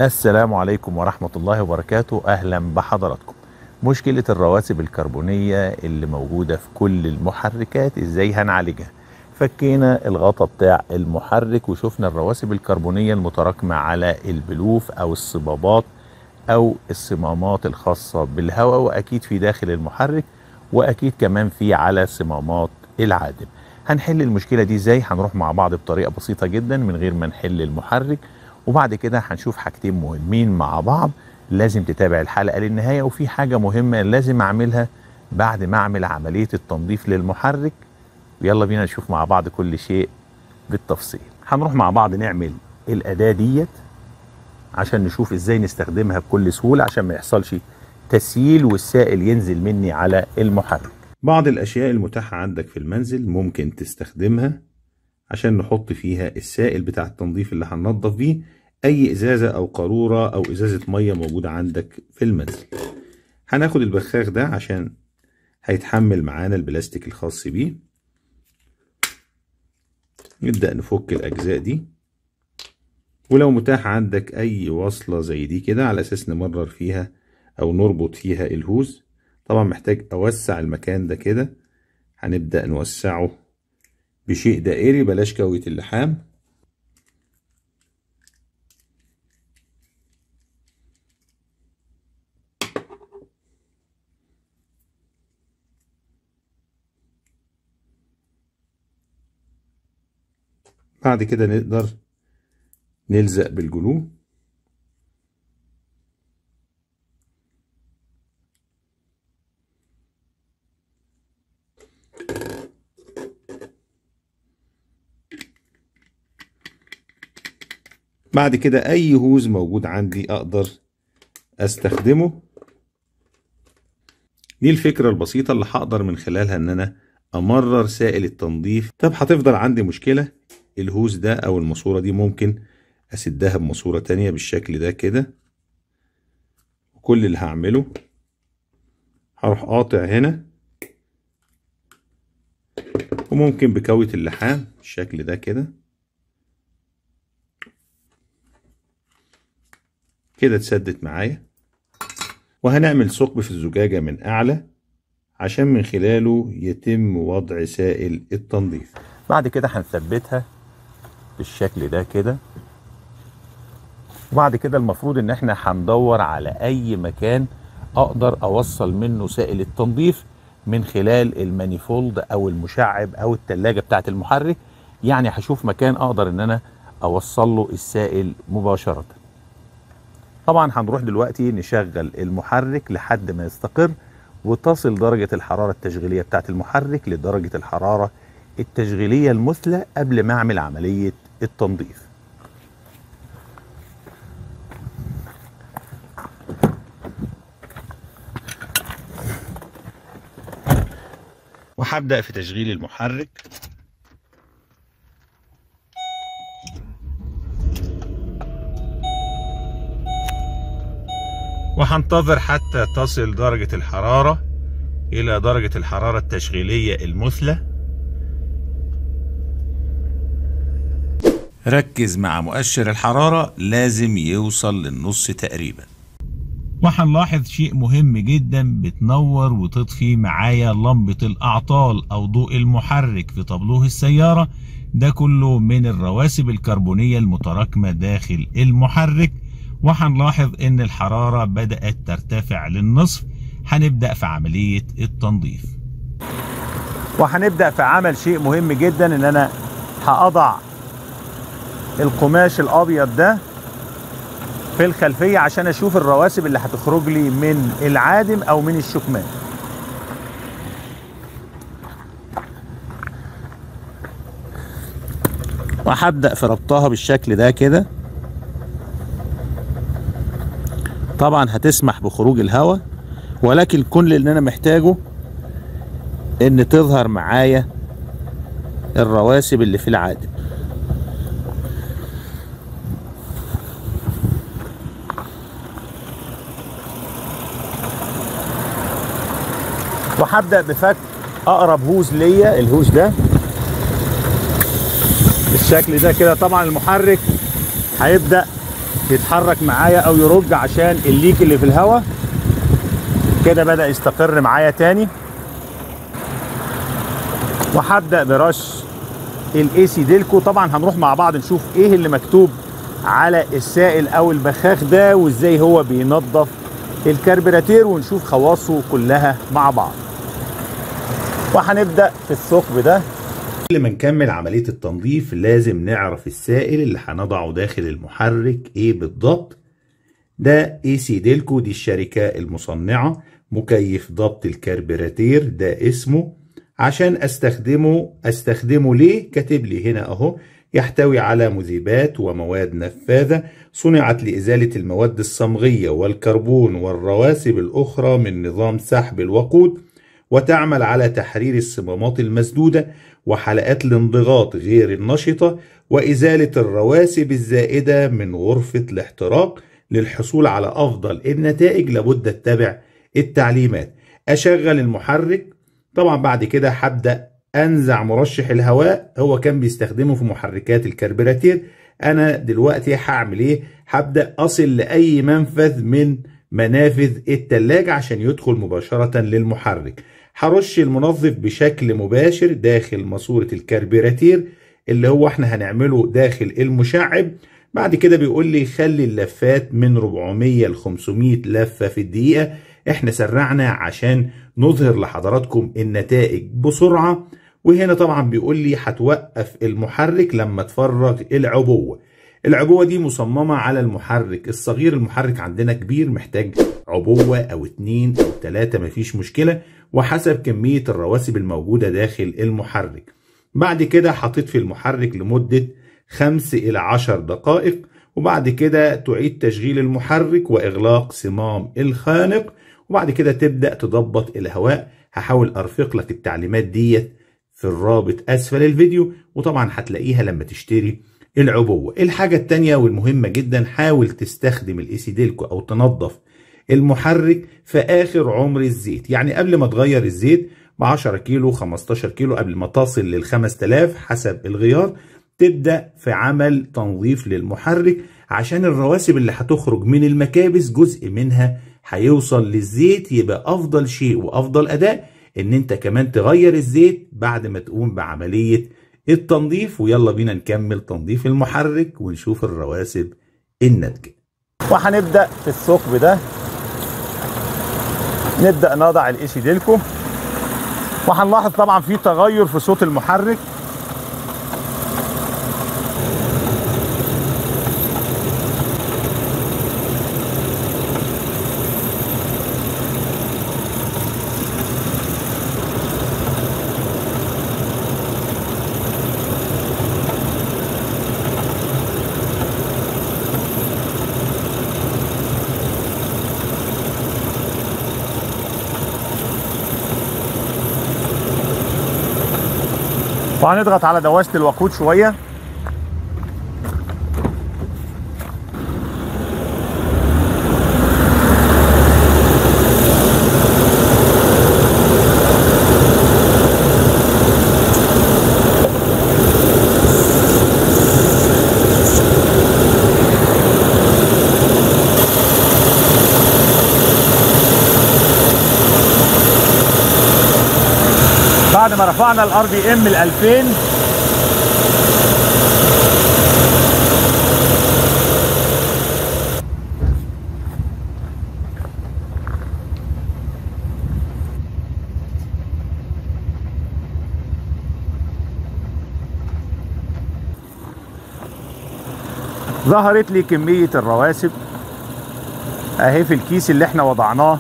السلام عليكم ورحمة الله وبركاته أهلا بحضراتكم مشكلة الرواسب الكربونية اللي موجودة في كل المحركات إزاي هنعالجها فكينا الغطا بتاع المحرك وشفنا الرواسب الكربونية المتراكمة على البلوف أو الصبابات أو الصمامات الخاصة بالهواء وأكيد في داخل المحرك وأكيد كمان في على صمامات العادم هنحل المشكلة دي إزاي هنروح مع بعض بطريقة بسيطة جدا من غير ما نحل المحرك وبعد كده هنشوف حاجتين مهمين مع بعض لازم تتابع الحلقة للنهاية وفي حاجة مهمة لازم أعملها بعد ما أعمل عملية التنظيف للمحرك يلا بينا نشوف مع بعض كل شيء بالتفصيل هنروح مع بعض نعمل الأداة ديت عشان نشوف ازاي نستخدمها بكل سهولة عشان ما يحصلش تسييل والسائل ينزل مني على المحرك بعض الأشياء المتاحة عندك في المنزل ممكن تستخدمها عشان نحط فيها السائل بتاع التنظيف اللي هننضف بيه أي إزازة أو قارورة أو إزازة مية موجودة عندك في المنزل هناخد البخاخ ده عشان هيتحمل معانا البلاستيك الخاص بيه نبدأ نفك الأجزاء دي ولو متاح عندك أي وصلة زي دي كده على أساس نمرر فيها أو نربط فيها الهوز طبعا محتاج أوسع المكان ده كده هنبدأ نوسعه بشيء دائري بلاش كوية اللحام بعد كده نقدر نلزق بالجلو بعد كده اي هوز موجود عندي اقدر استخدمه دي الفكرة البسيطة اللي هقدر من خلالها ان انا امرر سائل التنظيف طب هتفضل عندي مشكلة الهوز ده او الماسورة دي ممكن اسدها بماسورة تانية بالشكل ده كده وكل اللي هعمله هروح قاطع هنا وممكن بكوية اللحام بالشكل ده كده كده اتسدت معايا وهنعمل ثقب في الزجاجة من أعلى عشان من خلاله يتم وضع سائل التنظيف بعد كده هنثبتها بالشكل ده كده وبعد كده المفروض ان احنا هندور على اي مكان اقدر اوصل منه سائل التنظيف من خلال المانيفولد او المشعب او التلاجة بتاعت المحرك يعني هشوف مكان اقدر ان انا اوصل له السائل مباشرة طبعا هنروح دلوقتي نشغل المحرك لحد ما يستقر وتصل درجة الحرارة التشغيلية بتاعت المحرك لدرجة الحرارة التشغيلية المثلى قبل ما اعمل عملية التنظيف وهبدأ في تشغيل المحرك وهنتظر حتى تصل درجة الحرارة إلى درجة الحرارة التشغيلية المثلى ركز مع مؤشر الحرارة لازم يوصل للنص تقريبا وهنلاحظ شيء مهم جدا بتنور وتطفي معايا لمبة الأعطال أو ضوء المحرك في طابلوه السيارة ده كله من الرواسب الكربونية المتراكمة داخل المحرك وهنلاحظ ان الحرارة بدأت ترتفع للنصف هنبدأ في عملية التنظيف وهنبدأ في عمل شيء مهم جدا ان انا هأضع القماش الابيض ده في الخلفية عشان اشوف الرواسب اللي هتخرج لي من العادم او من الشكمان وهبدأ في ربطها بالشكل ده كده طبعا هتسمح بخروج الهواء ولكن كل اللي انا محتاجه ان تظهر معايا الرواسب اللي في العادم وهبدأ بفك اقرب هوز ليا الهوز ده بالشكل ده كده طبعا المحرك هيبدأ يتحرك معايا او يرج عشان الليك اللي في الهواء كده بدأ يستقر معايا تاني وهبدأ برش الاي سي ديلكو طبعا هنروح مع بعض نشوف ايه اللي مكتوب على السائل او البخاخ ده وازاي هو بينظف الكربراتير ونشوف خواصه كلها مع بعض وهنبدأ في الثقب ده قبل ما نكمل عملية التنظيف لازم نعرف السائل اللي هنضعه داخل المحرك ايه بالضبط ده اي سي ديلكو دي الشركة المصنعة مكيف ضبط الكربراتير ده اسمه عشان استخدمه استخدمه ليه كاتب لي هنا اهو يحتوي على مذيبات ومواد نفاذة صنعت لإزالة المواد الصمغية والكربون والرواسب الأخرى من نظام سحب الوقود وتعمل على تحرير الصمامات المسدودة وحلقات الانضغاط غير النشطة وإزالة الرواسب الزائدة من غرفة الاحتراق للحصول على أفضل النتائج لابد اتبع التعليمات أشغل المحرك طبعا بعد كده هبدأ أنزع مرشح الهواء هو كان بيستخدمه في محركات الكربراتير أنا دلوقتي هعمل إيه هبدأ أصل لأي منفذ من منافذ التلاجة عشان يدخل مباشرة للمحرك هرش المنظف بشكل مباشر داخل ماسورة الكربيراتير اللي هو احنا هنعمله داخل المشعب بعد كده بيقول لي خلي اللفات من 400 ل 500 لفة في الدقيقة احنا سرعنا عشان نظهر لحضراتكم النتائج بسرعة وهنا طبعا بيقول لي هتوقف المحرك لما تفرغ العبوة العبوة دي مصممة على المحرك الصغير المحرك عندنا كبير محتاج عبوة او اتنين او تلاتة مفيش مشكلة وحسب كمية الرواسب الموجودة داخل المحرك بعد كده حطيت في المحرك لمدة خمس إلى عشر دقائق وبعد كده تعيد تشغيل المحرك وإغلاق صمام الخانق وبعد كده تبدأ تضبط الهواء هحاول أرفق لك التعليمات ديت في الرابط أسفل الفيديو وطبعا هتلاقيها لما تشتري العبوة الحاجة التانية والمهمة جدا حاول تستخدم الإيسيديلكو أو تنظف المحرك في آخر عمر الزيت يعني قبل ما تغير الزيت ب 10 كيلو 15 كيلو قبل ما تصل لل 5000 حسب الغيار تبدأ في عمل تنظيف للمحرك عشان الرواسب اللي هتخرج من المكابس جزء منها هيوصل للزيت يبقى أفضل شيء وأفضل أداء إن أنت كمان تغير الزيت بعد ما تقوم بعملية التنظيف ويلا بينا نكمل تنظيف المحرك ونشوف الرواسب الناتجة وهنبدأ في الثقب ده نبدأ نضع الايسي ديلكو وهنلاحظ طبعا في تغير في صوت المحرك وهنضغط على دواسة الوقود شوية بعد ما رفعنا الار بي ام ل 2000 ظهرت لي كمية الرواسب اهي في الكيس اللي احنا وضعناه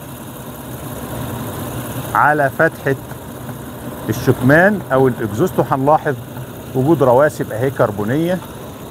على فتحة الشكمان او الاكزوست وهنلاحظ وجود رواسب اهي كربونيه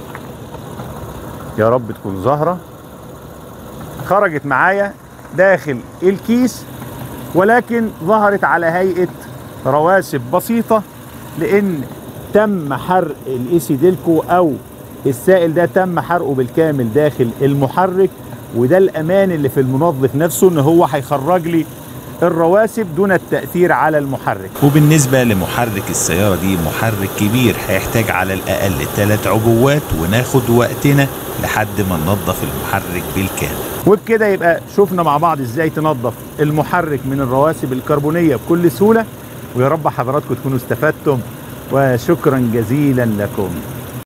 يا رب تكون ظاهره خرجت معايا داخل الكيس ولكن ظهرت على هيئه رواسب بسيطه لان تم حرق الايسي ديلكو او السائل ده تم حرقه بالكامل داخل المحرك وده الامان اللي في المنظف نفسه ان هو هيخرج لي الرواسب دون التأثير على المحرك وبالنسبة لمحرك السيارة دي محرك كبير هيحتاج على الأقل ثلاث عبوات وناخد وقتنا لحد ما ننظف المحرك بالكامل وبكده يبقى شفنا مع بعض ازاي تنظف المحرك من الرواسب الكربونية بكل سهولة ويا رب حضراتكم تكونوا استفدتم وشكرا جزيلا لكم